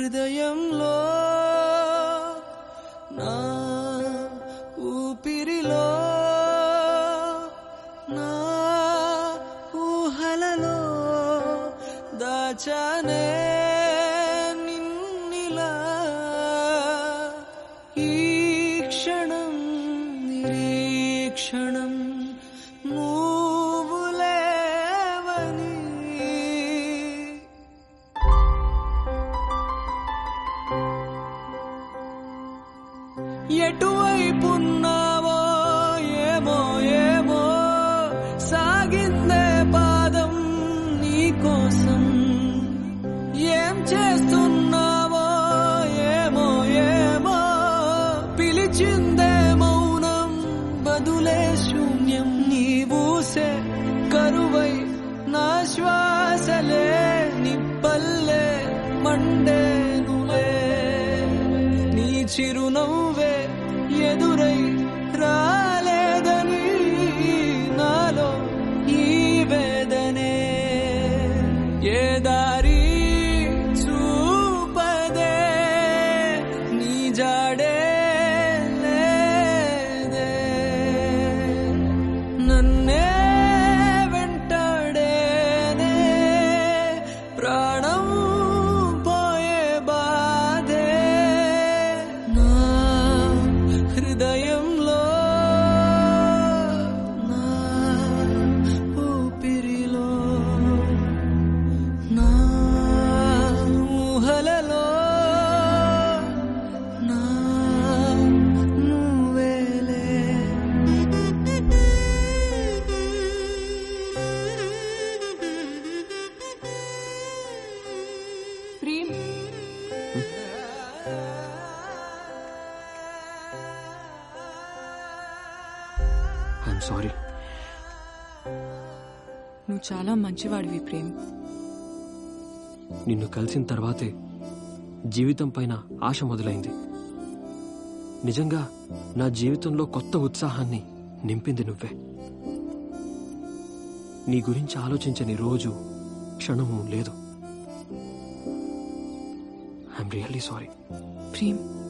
హృదయంలో నా ఊపిరిలో నా ఊహలలో దాచానే నిన్నిలా ఈ క్షణం నిరీక్షణం నువ్వు లేవని ఎటువైపున్నావో ఏమో ఏమో సాగిందే పాదం నీకోసం ఏం చేస్తున్నావో ఏమో ఏమో పిలిచిందే మౌనం బదులే శూన్యం నీవూసే కరువై నా శ్వాసలే నిప్పల్లే మండేనులే నీ చిరునవ్వే ఎదురై రాలేదని నాలో ఈ వేదనే ఏ దారి చూపదే నీ జాడే లేదే నన్నే వెంటాడేనే ప్రాణం పోయే బాధే నా హృదయంలో నా ఊపిరిలో నా ఊహలలో నా నువ్వేలే ప్రేమ్ ఐఎమ్ సారీ నువ్వు చాలా మంచివాడివి ప్రేమ్ నిన్ను కలిసిన తర్వాతే జీవితం పైన ఆశ మొదలైంది నిజంగా నా జీవితంలో కొత్త ఉత్సాహాన్ని నింపింది నువ్వే నీ గురించి ఆలోచించని రోజు క్షణము లేదు ఐఎమ్ రియల్లీ సారీ ప్రేమ్